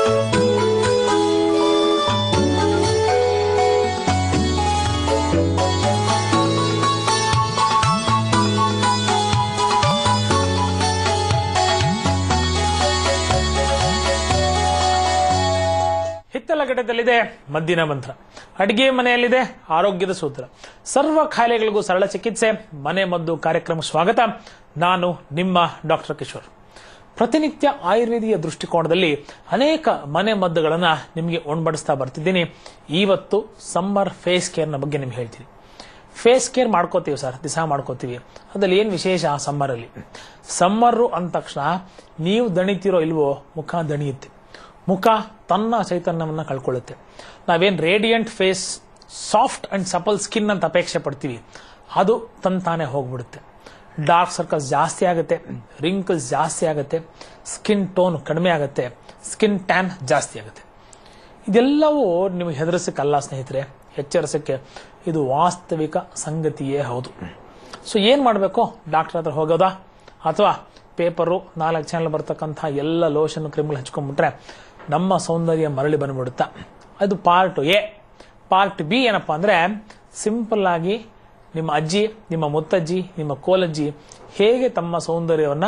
ಹಿತ್ತಲ ಘಟ್ಟದಲ್ಲಿದೆ ಮದ್ದಿನ ಮಂತ್ರ ಅಡಿಗೆ ಮನೆಯಲ್ಲಿದೆ ಆರೋಗ್ಯದ ಸೂತ್ರ ಸರ್ವ ಕಾಯಿಲೆಗಳಿಗೂ ಸರಳ ಚಿಕಿತ್ಸೆ ಮನೆ ಮದ್ದು ಕಾರ್ಯಕ್ರಮ ಸ್ವಾಗತ ನಾನು ನಿಮ್ಮ ಡಾಕ್ಟರ್ ಕಿಶೋರ್ ಪ್ರತಿನಿತ್ಯ ಆಯುರ್ವೇದಿಯ ದೃಷ್ಟಿಕೋನದಲ್ಲಿ ಅನೇಕ ಮನೆ ಮದ್ದುಗಳನ್ನ ನಿಮಗೆ ಉಣ್ಬಡಿಸ್ತಾ ಬರ್ತಿದ್ದೀನಿ ಇವತ್ತು ಸಮ್ಮರ್ ಫೇಸ್ ಕೇರ್ನ ಬಗ್ಗೆ ನಿಮ್ಗೆ ಹೇಳ್ತೀನಿ ಫೇಸ್ ಕೇರ್ ಮಾಡ್ಕೋತೀವಿ ಸರ್ ದಿವಸ ಮಾಡ್ಕೋತೀವಿ ಅದ್ರಲ್ಲಿ ಏನು ವಿಶೇಷ ಸಮ್ಮರಲ್ಲಿ ಸಮ್ಮರು ಅಂದ ತಕ್ಷಣ ನೀವು ದಣಿತಿರೋ ಇಲ್ವೋ ಮುಖ ದಣಿಯುತ್ತೆ ಮುಖ ತನ್ನ ಚೈತನ್ಯವನ್ನು ಕಳ್ಕೊಳ್ಳುತ್ತೆ ನಾವೇನು radiant face soft and supple skin ಅಂತ ಅಪೇಕ್ಷೆ ಪಡ್ತೀವಿ ಅದು ತಂತಾನೆ ಹೋಗ್ಬಿಡುತ್ತೆ ಡಾರ್ಕ್ ಸರ್ಕಲ್ಸ್ ಜಾಸ್ತಿ ಆಗುತ್ತೆ ರಿಂಕಲ್ಸ್ ಜಾಸ್ತಿ ಆಗುತ್ತೆ ಸ್ಕಿನ್ ಟೋನ್ ಕಡಿಮೆ ಆಗುತ್ತೆ ಸ್ಕಿನ್ ಟ್ಯಾನ್ ಜಾಸ್ತಿ ಆಗುತ್ತೆ ಇದೆಲ್ಲವೂ ನಿಮಗೆ ಹೆದರಿಸಕ್ಕಲ್ಲ ಸ್ನೇಹಿತರೆ ಎಚ್ಚರಿಸಕ್ಕೆ ಇದು ವಾಸ್ತವಿಕ ಸಂಗತಿಯೇ ಹೌದು ಸೊ ಏನು ಮಾಡಬೇಕು ಡಾಕ್ಟರ್ ಹತ್ರ ಹೋಗೋದಾ ಅಥವಾ ಪೇಪರು ನಾಲ್ಕು ಚಾನಲ್ ಬರ್ತಕ್ಕಂಥ ಎಲ್ಲ ಲೋಷನ್ ಕ್ರಿಮ್ಗಳು ಹಚ್ಕೊಂಡ್ಬಿಟ್ರೆ ನಮ್ಮ ಸೌಂದರ್ಯ ಮರಳಿ ಬಂದ್ಬಿಡುತ್ತಾ ಅದು ಪಾರ್ಟ್ ಎ ಪಾರ್ಟ್ ಬಿ ಏನಪ್ಪಾ ಅಂದ್ರೆ ಸಿಂಪಲ್ ಆಗಿ ನಿಮ್ಮ ಅಜ್ಜಿ ನಿಮ್ಮ ಮುತ್ತಜ್ಜಿ ನಿಮ್ಮ ಕೋಲಜ್ಜಿ ಹೇಗೆ ತಮ್ಮ ಸೌಂದರ್ಯವನ್ನ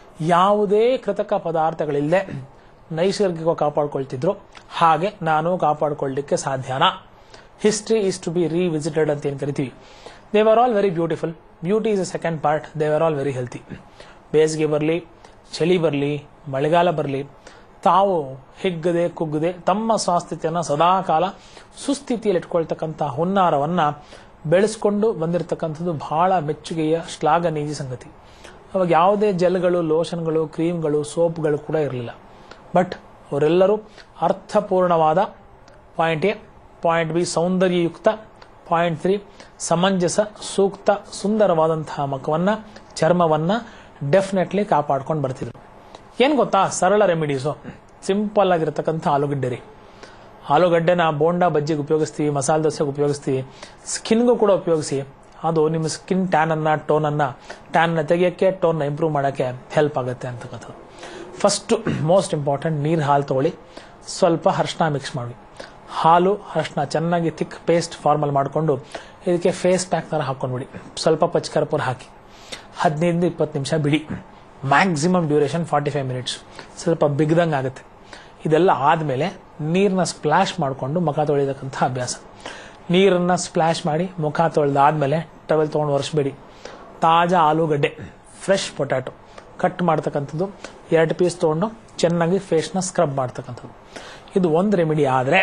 ಯಾವುದೇ ಕೃತಕ ಪದಾರ್ಥಗಳಿಲ್ಲದೆ ನೈಸರ್ಗಿಕ ಕಾಪಾಡ್ಕೊಳ್ತಿದ್ರು ಹಾಗೆ ನಾನು ಕಾಪಾಡ್ಕೊಳ್ಳಿಕ್ಕೆ ಸಾಧ್ಯನಾ history is to be revisited ಅಂತ ಏನು ಕರಿತೀವಿ they are all very beautiful beauty is a second part they are all very healthy ಬೇಸಿಗೆ ಬರಲಿ ಚಳಿ ಬರಲಿ ಮಳೆಗಾಲ ಬರಲಿ ತಾವು ಹಿಗ್ಗದೆ ಕುಗ್ಗದೆ ತಮ್ಮ ಸ್ವಾಸ್ಥ್ಯತೆಯನ್ನು ಸದಾಕಾಲ ಸುಸ್ಥಿತಿಯಲ್ಲಿ ಇಟ್ಕೊಳ್ತಕ್ಕಂಥ ಹುನ್ನಾರವನ್ನ ಬೆಳೆಸ್ಕೊಂಡು ಬಂದಿರತಕ್ಕಂಥದ್ದು ಬಹಳ ಮೆಚ್ಚುಗೆಯ ಶ್ಲಾಘನೀಯ ಸಂಗತಿ ಅವಾಗ ಯಾವುದೇ ಜೆಲ್ಗಳು ಲೋಷನ್ಗಳು ಕ್ರೀಮ್ಗಳು ಸೋಪ್ಗಳು ಕೂಡ ಇರಲಿಲ್ಲ ಬಟ್ ಅವರೆಲ್ಲರೂ ಅರ್ಥಪೂರ್ಣವಾದ ಪಾಯಿಂಟ್ ಎ ಪಾಯಿಂಟ್ ಬಿ ಸೌಂದರ್ಯಯುಕ್ತ ಪಾಯಿಂಟ್ ತ್ರೀ ಸಮಂಜಸ ಸೂಕ್ತ ಸುಂದರವಾದಂತಹ ಮುಖವನ್ನ ಚರ್ಮವನ್ನ ಡೆಫಿನೆಟ್ಲಿ ಕಾಪಾಡ್ಕೊಂಡು ಬರ್ತಿದ್ರು ಏನ್ ಗೊತ್ತಾ ಸರಳ ರೆಮಿಡೀಸು ಸಿಂಪಲ್ ಆಗಿರತಕ್ಕಂಥ ಆಲೂಗಡ್ಡೆ ರೀ ಆಲೂಗಡ್ಡೆನ ಬೋಂಡಾ ಬಜ್ಜಿಗೆ ಉಪಯೋಗಿಸ್ತೀವಿ ಮಸಾಲೆ ದೋಸೆಗೆ ಉಪಯೋಗಿಸ್ತೀವಿ ಸ್ಕಿನ್ಗೂ ಕೂಡ ಉಪಯೋಗಿಸಿ ಅದು ನಿಮ್ಮ ಸ್ಕಿನ್ ಟ್ಯಾನ್ ಅನ್ನ ಟೋನ್ ಅನ್ನ ಟ್ಯಾನ್ ನ ತೆಗಿಯಕ್ಕೆ ಟೋನ್ ನ ಇಂಪ್ರೂವ್ ಮಾಡಕ್ಕೆ ಹೆಲ್ಪ್ ಆಗುತ್ತೆ ಅಂತಕ್ಕಂಥದ್ದು ಫಸ್ಟ್ ಮೋಸ್ಟ್ ಇಂಪಾರ್ಟೆಂಟ್ ನೀರು ಹಾಲು ತಗೊಳ್ಳಿ ಸ್ವಲ್ಪ ಅರ್ಶಿನ ಮಿಕ್ಸ್ ಮಾಡಿ ಹಾಲು ಅರ್ಶಿನ ಚೆನ್ನಾಗಿ ಥಿಕ್ ಪೇಸ್ಟ್ ಫಾರ್ಮಲ್ ಮಾಡಿಕೊಂಡು ಇದಕ್ಕೆ ಫೇಸ್ ಪ್ಯಾಕ್ ತರ ಹಾಕೊಂಡ್ಬಿಡಿ ಸ್ವಲ್ಪ ಪಚ್ಕರ್ಪುರ ಹಾಕಿ ಹದಿನೈದು ಇಪ್ಪತ್ತು ನಿಮಿಷ ಬಿಡಿ maximum duration forty five minutes ಸ್ವಲ್ಪ ಬಿಗ್ದಂಗೆ ಆಗುತ್ತೆ ಇದೆಲ್ಲ ಆದಮೇಲೆ ನೀರನ್ನ ಸ್ಪ್ಲಾಶ್ ಮಾಡಿಕೊಂಡು ಮುಖ ತೊಳೆಯತಕ್ಕಂಥ ಅಭ್ಯಾಸ ನೀರನ್ನ ಸ್ಪ್ಲಾಶ್ ಮಾಡಿ ಮುಖ ತೊಳೆದಾದ್ಮೇಲೆ ಟವೆಲ್ ತೊಗೊಂಡು ಒರೆಸ್ಬೇಡಿ ತಾಜಾ ಆಲೂಗಡ್ಡೆ ಫ್ರೆಶ್ ಪೊಟ್ಯಾಟೊ ಕಟ್ ಮಾಡ್ತಕ್ಕಂಥದ್ದು ಎರಡು ಪೀಸ್ ತೊಗೊಂಡು ಚೆನ್ನಾಗಿ ಫೇಸ್ನ ಸ್ಕ್ರಬ್ ಮಾಡ್ತಕ್ಕಂಥದ್ದು ಇದು ಒಂದು ರೆಮಿಡಿ ಆದರೆ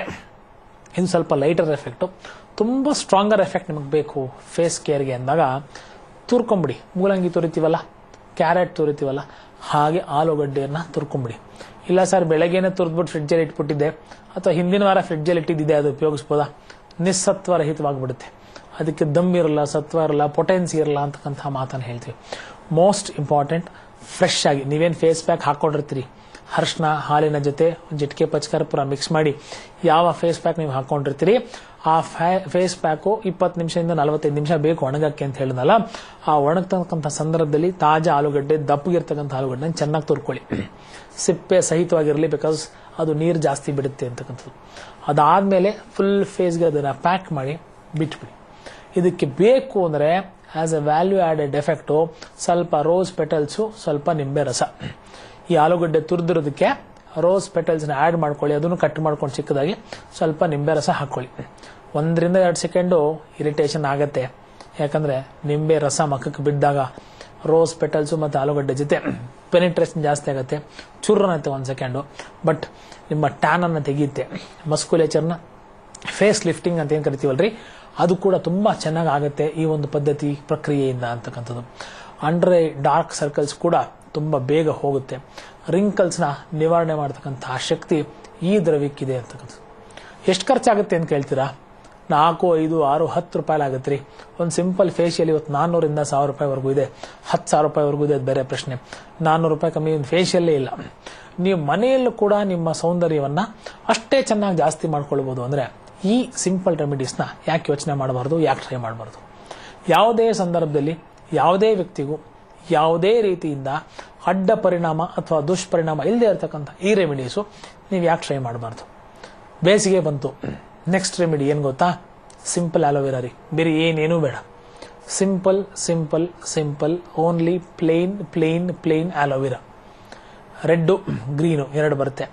ಇದು ಸ್ವಲ್ಪ ಲೈಟರ್ ಎಫೆಕ್ಟು ತುಂಬ ಸ್ಟ್ರಾಂಗರ್ ಎಫೆಕ್ಟ್ ನಿಮಗೆ ಬೇಕು ಫೇಸ್ ಕೇರ್ಗೆ ಅಂದಾಗ ತುರ್ಕೊಂಬಿಡಿ ಮೂಲಂಗಿ ತುರಿತೀವಲ್ಲ ಕ್ಯಾರೆಟ್ ತುರಿತೀವಲ್ಲ ಹಾಗೆ ಆಲೂಗಡ್ಡೆಯನ್ನು ತುರ್ಕೊಂಬಿಡಿ ಇಲ್ಲ ಸರ್ ಬೆಳಗ್ಗೆನೆ ತುರಿದ್ಬಿಟ್ಟು ಫ್ರಿಡ್ಜಲ್ಲಿ ಇಟ್ಬಿಟ್ಟಿದ್ದೆ ಅಥವಾ ಹಿಂದಿನ ವಾರ ಫ್ರಿಡ್ಜಲ್ಲಿ ಇಟ್ಟಿದ್ದಿದೆ ಅದು ಉಪಯೋಗಿಸ್ಬೋದಾ ನಿಸ್ಸತ್ವ ರಹಿತವಾಗಿಬಿಡುತ್ತೆ ಅದಕ್ಕೆ ದಮ್ ಇರಲ್ಲ ಸತ್ವ ಇರಲ್ಲ ಪೊಟೆನ್ಸಿ ಇರಲ್ಲ ಅಂತಕ್ಕಂಥ ಮಾತನ್ನು ಹೇಳ್ತೀವಿ ಮೋಸ್ಟ್ ಇಂಪಾರ್ಟೆಂಟ್ ಫ್ರೆಶ್ ಆಗಿ ನೀವೇನು ಫೇಸ್ ಪ್ಯಾಕ್ ಹಾಕೊಂಡಿರ್ತೀರಿ ಅರ್ಶಿನ ಹಾಲಿನ ಜೊತೆ ಒಂದು ಜಟ್ಕೆ ಪಚ್ಕರ್ಪುರ ಮಿಕ್ಸ್ ಮಾಡಿ ಯಾವ ಫೇಸ್ ಪ್ಯಾಕ್ ನೀವು ಹಾಕೊಂಡಿರ್ತೀರಿ ಆ ಫೇಸ್ ಪ್ಯಾಕು ಇಪ್ಪತ್ತು ನಿಮಿಷದಿಂದ ನಲವತ್ತೈದು ನಿಮಿಷ ಬೇಕು ಒಣಗಕ್ಕೆ ಅಂತ ಹೇಳಿದ್ನಲ್ಲ ಆ ಒಣಗ್ತಕ್ಕಂಥ ಸಂದರ್ಭದಲ್ಲಿ ತಾಜಾ ಆಲೂಗಡ್ಡೆ ದಪ್ಪಗಿರ್ತಕ್ಕಂಥ ಆಲೂಗಡ್ಡೆ ಚೆನ್ನಾಗಿ ತುರ್ಕೊಳ್ಳಿ ಸಿಪ್ಪೆ ಸಹಿತವಾಗಿರಲಿ ಬಿಕಾಸ್ ಅದು ನೀರು ಜಾಸ್ತಿ ಬಿಡುತ್ತೆ ಅಂತಕ್ಕಂಥದ್ದು ಅದಾದಮೇಲೆ ಫುಲ್ ಫೇಸ್ಗೆ ಅದನ್ನು ಪ್ಯಾಕ್ ಮಾಡಿ ಬಿಟ್ಬಿಡಿ ಇದಕ್ಕೆ ಬೇಕು ಅಂದರೆ as a value added effect ಸ್ವಲ್ಪ ರೋಸ್ ಪೆಟಲ್ಸು ಸ್ವಲ್ಪ ನಿಂಬೆ ರಸ ಈ ಆಲೂಗಡ್ಡೆ ತುರಿದಿರೋದಕ್ಕೆ ರೋಸ್ ಪೆಟಲ್ಸ್ನ ಆ್ಯಡ್ ಮಾಡ್ಕೊಳ್ಳಿ ಅದನ್ನು ಕಟ್ ಮಾಡ್ಕೊಂಡು ಚಿಕ್ಕದಾಗಿ ಸ್ವಲ್ಪ ನಿಂಬೆ ರಸ ಹಾಕ್ಕೊಳ್ಳಿ ಒಂದರಿಂದ ಎರಡು ಸೆಕೆಂಡು ಇರಿಟೇಷನ್ ಆಗತ್ತೆ ಯಾಕಂದರೆ ನಿಂಬೆ ರಸ ಮಖಕ್ಕೆ ಬಿದ್ದಾಗ ರೋಸ್ ಪೆಟಲ್ಸು ಮತ್ತು ಆಲೂಗಡ್ಡೆ ಜೊತೆ ಪೆನಿಟ್ರೇಷನ್ ಜಾಸ್ತಿ ಆಗುತ್ತೆ ಚುರ್ರನತ್ತೆ ಒಂದು ಸೆಕೆಂಡು ಬಟ್ ನಿಮ್ಮ ಟ್ಯಾನನ್ನು ತೆಗೆಯುತ್ತೆ ಮಸ್ಕುಲೇಚರ್ನ ಫೇಸ್ ಲಿಫ್ಟಿಂಗ್ ಅಂತ ಏನು ಕರಿತೀವಲ್ರಿ ಅದು ಕೂಡ ತುಂಬ ಚೆನ್ನಾಗಿ ಆಗುತ್ತೆ ಈ ಒಂದು ಪದ್ಧತಿ ಪ್ರಕ್ರಿಯೆಯಿಂದ ಅಂತಕ್ಕಂಥದ್ದು ಅಂಡ್ರೆ ಡಾರ್ಕ್ ಸರ್ಕಲ್ಸ್ ಕೂಡ ತುಂಬ ಬೇಗ ಹೋಗುತ್ತೆ ರಿಂಕಲ್ಸ್ನ ನಿವಾರಣೆ ಮಾಡ್ತಕ್ಕಂಥ ಶಕ್ತಿ ಈ ದ್ರವ್ಯಕ್ಕಿದೆ ಅಂತಕ್ಕಂಥದ್ದು ಎಷ್ಟು ಖರ್ಚಾಗುತ್ತೆ ಅಂತ ಕೇಳ್ತೀರಾ ನಾಲ್ಕು ಐದು ಆರು ಹತ್ತು ರೂಪಾಯಿ ಆಗುತ್ತೆ ರೀ ಒಂದು ಸಿಂಪಲ್ ಫೇಶಿಯಲ್ ಇವತ್ತು ನಾನ್ನೂರಿಂದ ಸಾವಿರ ರೂಪಾಯಿವರೆಗೂ ಇದೆ ಹತ್ತು ಸಾವಿರ ರೂಪಾಯಿವರೆಗೂ ಇದೆ ಅದು ಬೇರೆ ಪ್ರಶ್ನೆ ನಾನ್ನೂರು ರೂಪಾಯಿ ಕಮ್ಮಿ ಒಂದು ಫೇಶಿಯಲ್ಲೇ ಇಲ್ಲ ನೀವು ಮನೆಯಲ್ಲೂ ಕೂಡ ನಿಮ್ಮ ಸೌಂದರ್ಯವನ್ನ ಅಷ್ಟೇ ಚೆನ್ನಾಗಿ ಜಾಸ್ತಿ ಮಾಡ್ಕೊಳ್ಬೋದು ಅಂದ್ರೆ ಈ ಸಿಂಪಲ್ ರೆಮಿಡೀಸ್ನ ಯಾಕೆ ಯೋಚನೆ ಮಾಡಬಾರ್ದು ಯಾಕೆ ಟ್ರೈ ಮಾಡಬಾರ್ದು ಯಾವುದೇ ಸಂದರ್ಭದಲ್ಲಿ ಯಾವುದೇ ವ್ಯಕ್ತಿಗೂ ಯಾವುದೇ ರೀತಿಯಿಂದ ಅಡ್ಡ ಪರಿಣಾಮ ಅಥವಾ ದುಷ್ಪರಿಣಾಮ ಇಲ್ಲದೆ ಇರತಕ್ಕಂಥ ಈ ರೆಮಿಡೀಸು ನೀವು ಯಾಕೆ ಟ್ರೈ ಮಾಡಬಾರ್ದು ಬೇಸಿಗೆ ಬಂತು ನೆಕ್ಸ್ಟ್ ರೆಮಿಡಿ ಏನು ಗೊತ್ತಾ ಸಿಂಪಲ್ ಆಲೋವೆರಾ ರೀ ಬೇರೆ ಏನೇನೂ ಬೇಡ simple simple simple only plain plain plain aloe vera red green ಎರಡು ಬರುತ್ತೆ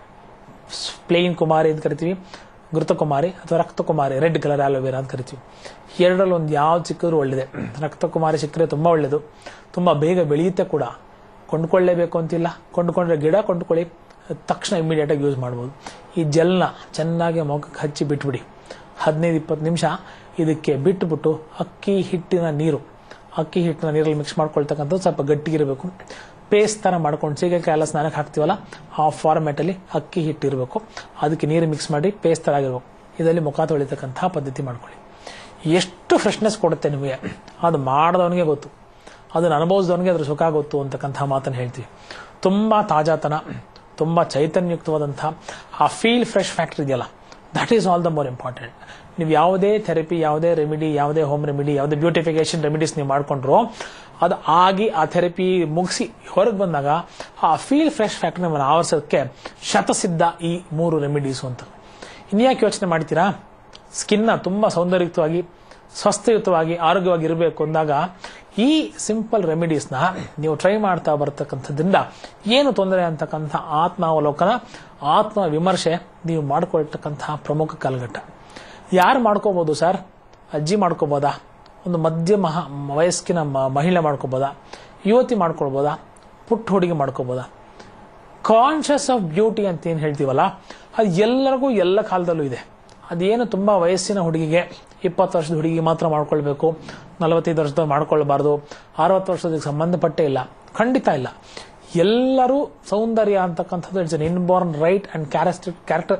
ಪ್ಲೇನ್ ಕುಮಾರಿ ಅಂತ ಕರಿತೀವಿ ಘೃತಕುಮಾರಿ ಅಥವಾ ರಕ್ತಕುಮಾರಿ ರೆಡ್ ಕಲರ್ ಆಲೋವೆರಾ ಅಂತ ಕರಿತೀವಿ ಎರಡರಲ್ಲಿ ಒಂದು ಯಾವ್ದು ಸಿಕ್ಕಿದ್ರು ಒಳ್ಳೆಯದೇ ರಕ್ತಕುಮಾರಿ ಸಿಕ್ಕರೆ ತುಂಬ ಒಳ್ಳೆಯದು ತುಂಬ ಬೇಗ ಬೆಳೆಯುತ್ತೆ ಕೂಡ ಕೊಂಡ್ಕೊಳ್ಳೇಬೇಕು ಅಂತಿಲ್ಲ ಕೊಂಡ್ಕೊಂಡ್ರೆ ಗಿಡ ಕೊಂಡ್ಕೊಳ್ಳಿ ತಕ್ಷಣ ಇಮಿಡಿಯೇಟಾಗಿ ಯೂಸ್ ಮಾಡ್ಬೋದು ಈ ಜೆಲ್ನ ಚೆನ್ನಾಗಿ ಮೊಗಕ್ಕೆ ಹಚ್ಚಿ ಬಿಟ್ಬಿಡಿ ಹದಿನೈದು ಇಪ್ಪತ್ತು ನಿಮಿಷ ಇದಕ್ಕೆ ಬಿಟ್ಬಿಟ್ಟು ಅಕ್ಕಿ ಹಿಟ್ಟಿನ ನೀರು ಅಕ್ಕಿ ಹಿಟ್ಟಿನ ನೀರಲ್ಲಿ ಮಿಕ್ಸ್ ಮಾಡ್ಕೊಳ್ತಕ್ಕಂಥದ್ದು ಸ್ವಲ್ಪ ಗಟ್ಟಿಗಿರಬೇಕು ಪೇಸ್ಟ್ ಥರ ಮಾಡ್ಕೊಂಡು ಸೀಗೆಕಾಯಿ ಎಲ್ಲ ಸ್ನಾನಕ್ಕೆ ಹಾಕ್ತೀವಲ್ಲ ಆ ಫಾರ್ಮ್ಯಾಟಲ್ಲಿ ಅಕ್ಕಿ ಹಿಟ್ಟು ಇರಬೇಕು ಅದಕ್ಕೆ ನೀರು ಮಿಕ್ಸ್ ಮಾಡಿ ಪೇಸ್ಟ್ ಥರ ಆಗಿರ್ಬೇಕು ಇದರಲ್ಲಿ ಮುಖ ತೊಳಿತಕ್ಕಂತಹ ಪದ್ಧತಿ ಮಾಡ್ಕೊಳ್ಳಿ ಎಷ್ಟು ಫ್ರೆಶ್ನೆಸ್ ಕೊಡುತ್ತೆ ನಿಮಗೆ ಅದು ಮಾಡಿದವನಿಗೆ ಗೊತ್ತು ಅದನ್ನು ಅನುಭವಿಸಿದವನಿಗೆ ಅದ್ರ ಸುಖ ಗೊತ್ತು ಅಂತಕ್ಕಂಥ ಮಾತನ್ನು ಹೇಳ್ತೀವಿ ತುಂಬ ತಾಜಾತನ ತುಂಬ ಚೈತನ್ಯಯುಕ್ತವಾದಂಥ ಆ ಫೀಲ್ ಫ್ರೆಶ್ ಫ್ಯಾಕ್ಟರ್ ಇದೆಯಲ್ಲ that is all the more important ನೀವು ಯಾವುದೇ ಥೆರಪಿ ಯಾವುದೇ ರೆಮಿಡಿ ಯಾವುದೇ ಹೋಮ್ ರೆಮಿಡಿ ಯಾವುದೇ ಬ್ಯೂಟಿಫಿಕೇಶನ್ ರೆಮಿಡೀಸ್ ನೀವು ಮಾಡಿಕೊಂಡ್ರು ಅದು ಆಗಿ ಆ ಥೆರಪಿ ಮುಗಿಸಿ ಹೊರಗೆ ಬಂದಾಗ ಆ ಫೀಲ್ ಫ್ರೆಶ್ ಫ್ಯಾಕ್ಟರ್ ನಿಮ್ಮನ್ನು ಆವರಿಸೋದಕ್ಕೆ ಶತಸಿದ್ಧ ಈ ಮೂರು ರೆಮಿಡೀಸು ಅಂತ ಇನ್ಯಾಕೆ ಯೋಚನೆ ಮಾಡ್ತೀರಾ ಸ್ಕಿನ್ನ ತುಂಬ ಸೌಂದರ್ಯಯುತವಾಗಿ ಸ್ವಸ್ಥಯುತವಾಗಿ ಆರೋಗ್ಯವಾಗಿ ಇರಬೇಕು ಅಂದಾಗ ಈ ಸಿಂಪಲ್ ರೆಮಿಡೀಸ್ನ ನೀವು ಟ್ರೈ ಮಾಡ್ತಾ ಬರ್ತಕ್ಕಂಥದ್ರಿಂದ ಏನು ತೊಂದರೆ ಅಂತಕ್ಕಂಥ ಆತ್ಮಾವಲೋಕನ ಆತ್ಮ ವಿಮರ್ಶೆ ನೀವು ಮಾಡ್ಕೊಳ್ತಕ್ಕಂತಹ ಪ್ರಮುಖ ಕಾಲಘಟ್ಟ ಯಾರು ಮಾಡ್ಕೋಬೋದು ಸರ್ ಅಜ್ಜಿ ಮಾಡ್ಕೋಬೋದಾ ಒಂದು ಮಧ್ಯಮ ವಯಸ್ಕಿನ ಮ- ಮಹಿಳೆ ಮಾಡ್ಕೋಬೋದಾ ಯುವತಿ ಮಾಡ್ಕೊಳ್ಬೋದಾ ಪುಟ್ಟ ಹುಡುಗಿ ಮಾಡ್ಕೋಬೋದಾ ಕಾನ್ಷಿಯಸ್ ಆಫ್ ಬ್ಯೂಟಿ ಅಂತ ಏನು ಹೇಳ್ತೀವಲ್ಲ ಅದು ಎಲ್ಲರಿಗೂ ಎಲ್ಲ ಕಾಲದಲ್ಲೂ ಇದೆ ಅದೇನು ತುಂಬ ವಯಸ್ಸಿನ ಹುಡುಗಿಗೆ ಇಪ್ಪತ್ತು ವರ್ಷದ ಹುಡುಗಿಗೆ ಮಾತ್ರ ಮಾಡ್ಕೊಳ್ಬೇಕು ನಲವತ್ತೈದು ವರ್ಷದ ಮಾಡ್ಕೊಳ್ಬಾರ್ದು ಅರವತ್ತು ವರ್ಷದಕ್ಕೆ ಸಂಬಂಧಪಟ್ಟೇ ಇಲ್ಲ ಖಂಡಿತ ಇಲ್ಲ ಎಲ್ಲರೂ ಸೌಂದರ್ಯ ಅಂತಕ್ಕಂಥದ್ದು it's an inborn right and characteristic character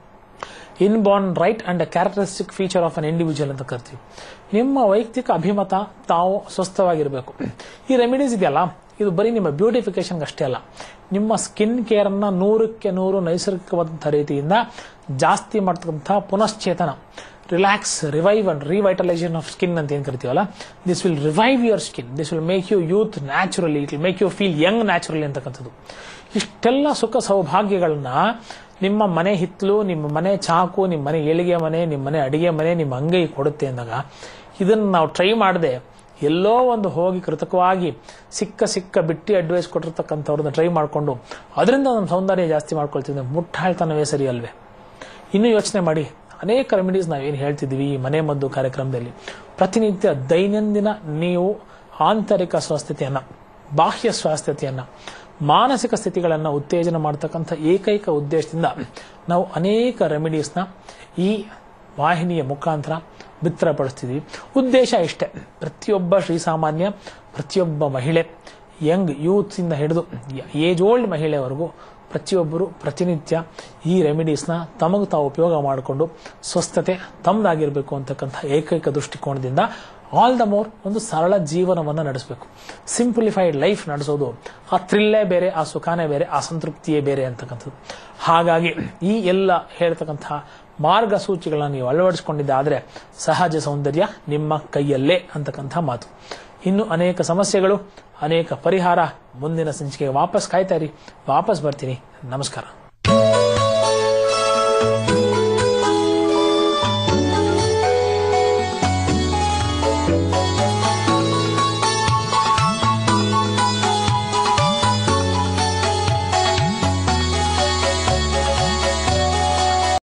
inborn right and characteristic feature of an individual ಅಂತ ಕರಿತೀವಿ ನಿಮ್ಮ ವೈಯಕ್ತಿಕ ಅಭಿಮತ ತಾವು ಸ್ವಸ್ಥವಾಗಿರಬೇಕು ಈ ರೆಮಿಡೀಸ್ ಇದೆಯಲ್ಲ ಇದು ಬರೀ ನಿಮ್ಮ ಬ್ಯೂಟಿಫಿಕೇಶನ್ಗೆ ಅಷ್ಟೇ ಅಲ್ಲ ನಿಮ್ಮ ಸ್ಕಿನ್ ಕೇರನ್ನು ನೂರಕ್ಕೆ ನೂರು ನೈಸರ್ಗಿಕವಾದಂಥ ರೀತಿಯಿಂದ ಜಾಸ್ತಿ ಮಾಡ್ತಕ್ಕಂಥ ಪುನಶ್ಚೇತನ relax revive and revitalisation of skin ಅಂತ ಏನು ಕರಿತೀವಲ್ಲ this will revive your skin this will make you youth naturally it will make you feel young naturally ಅಂತಕ್ಕಂಥದ್ದು ಇಷ್ಟೆಲ್ಲ ಸುಖ ಸೌಭಾಗ್ಯಗಳನ್ನ ನಿಮ್ಮ ಮನೆ ಹಿತ್ತಲು ನಿಮ್ಮ ಮನೆ ಚಾಕು ನಿಮ್ಮ ಮನೆ ಏಳಿಗೆ ಮನೆ ನಿಮ್ಮ ಮನೆ ಅಡಿಗೆ ಮನೆ ನಿಮ್ಮ ಅಂಗೈ ಕೊಡುತ್ತೆ ಅಂದಾಗ ಇದನ್ನು ನಾವು ಟ್ರೈ ಮಾಡದೆ ಎಲ್ಲೋ ಒಂದು ಹೋಗಿ ಕೃತಕವಾಗಿ ಸಿಕ್ಕ ಸಿಕ್ಕ ಬಿಟ್ಟಿ ಅಡ್ವೈಸ್ ಕೊಟ್ಟಿರ್ತಕ್ಕಂಥವ್ರನ್ನ ಟ್ರೈ ಮಾಡಿಕೊಂಡು ಅದರಿಂದ ನಮ್ಮ ಸೌಂದರ್ಯ ಜಾಸ್ತಿ ಮಾಡ್ಕೊಳ್ತಿದ್ದೆ ಮುಟ್ಟಾಳ್ತನವೇ ಸರಿ ಅಲ್ವೇ ಇನ್ನು ಯೋಚನೆ ಮಾಡಿ ಅನೇಕ ರೆಮಿಡೀಸ್ ನಾವೇನು ಹೇಳ್ತಿದ್ವಿ ಈ ಮನೆ ಮದ್ದು ಕಾರ್ಯಕ್ರಮದಲ್ಲಿ ಪ್ರತಿನಿತ್ಯ ದೈನಂದಿನ ನೀವು ಆಂತರಿಕ ಸ್ವಸ್ಥತೆಯನ್ನ ಬಾಹ್ಯ ಸ್ವಾಸ್ಥ್ಯತೆಯನ್ನ ಮಾನಸಿಕ ಸ್ಥಿತಿಗಳನ್ನು ಉತ್ತೇಜನ ಮಾಡ್ತಕ್ಕಂಥ ಏಕೈಕ ಉದ್ದೇಶದಿಂದ ನಾವು ಅನೇಕ ರೆಮಿಡೀಸ್ನ ಈ ವಾಹಿನಿಯ ಮುಖಾಂತರ ಬಿತ್ತರಪಡಿಸ್ತಿದ್ವಿ ಉದ್ದೇಶ ಇಷ್ಟೇ ಪ್ರತಿಯೊಬ್ಬ ಶ್ರೀಸಾಮಾನ್ಯ ಪ್ರತಿಯೊಬ್ಬ ಮಹಿಳೆ ಯಂಗ್ ಯೂತ್ಸ್ ಇಂದ ಹಿಡಿದು ಏಜ್ ಓಲ್ಡ್ ಮಹಿಳೆಯವರೆಗೂ ಪ್ರತಿಯೊಬ್ಬರು ಪ್ರತಿನಿತ್ಯ ಈ ರೆಮಿಡೀಸ್ನ ತಮಗೆ ತಾವು ಉಪಯೋಗ ಮಾಡಿಕೊಂಡು ಸ್ವಸ್ಥತೆ ತಮ್ಮದಾಗಿರಬೇಕು ಅಂತಕ್ಕಂಥ ಏಕೈಕ ದೃಷ್ಟಿಕೋನದಿಂದ ಆಲ್ ದ ಮೋರ್ ಒಂದು ಸರಳ ಜೀವನವನ್ನು ನಡೆಸಬೇಕು ಸಿಂಪ್ಲಿಫೈಡ್ ಲೈಫ್ ನಡೆಸೋದು ಆ ಥ್ರಿಲ್ಲೇ ಬೇರೆ ಆ ಸುಖಾನೇ ಬೇರೆ ಆ ಸಂತೃಪ್ತಿಯೇ ಬೇರೆ ಅಂತಕ್ಕಂಥದ್ದು ಹಾಗಾಗಿ ಈ ಎಲ್ಲ ಹೇಳ್ತಕ್ಕಂಥ ಮಾರ್ಗಸೂಚಿಗಳನ್ನ ನೀವು ಅಳವಡಿಸಿಕೊಂಡಿದ್ದಾದರೆ ಸಹಜ ಸೌಂದರ್ಯ ನಿಮ್ಮ ಕೈಯಲ್ಲೇ ಅಂತಕ್ಕಂಥ ಮಾತು ಇನ್ನು ಅನೇಕ ಸಮಸ್ಯೆಗಳು ಅನೇಕ ಪರಿಹಾರ ಮುಂದಿನ ಸಂಚಿಕೆಗೆ ವಾಪಸ್ ಕಾಯ್ತಾ ಇರಿ ವಾಪಸ್ ಬರ್ತೀನಿ ನಮಸ್ಕಾರ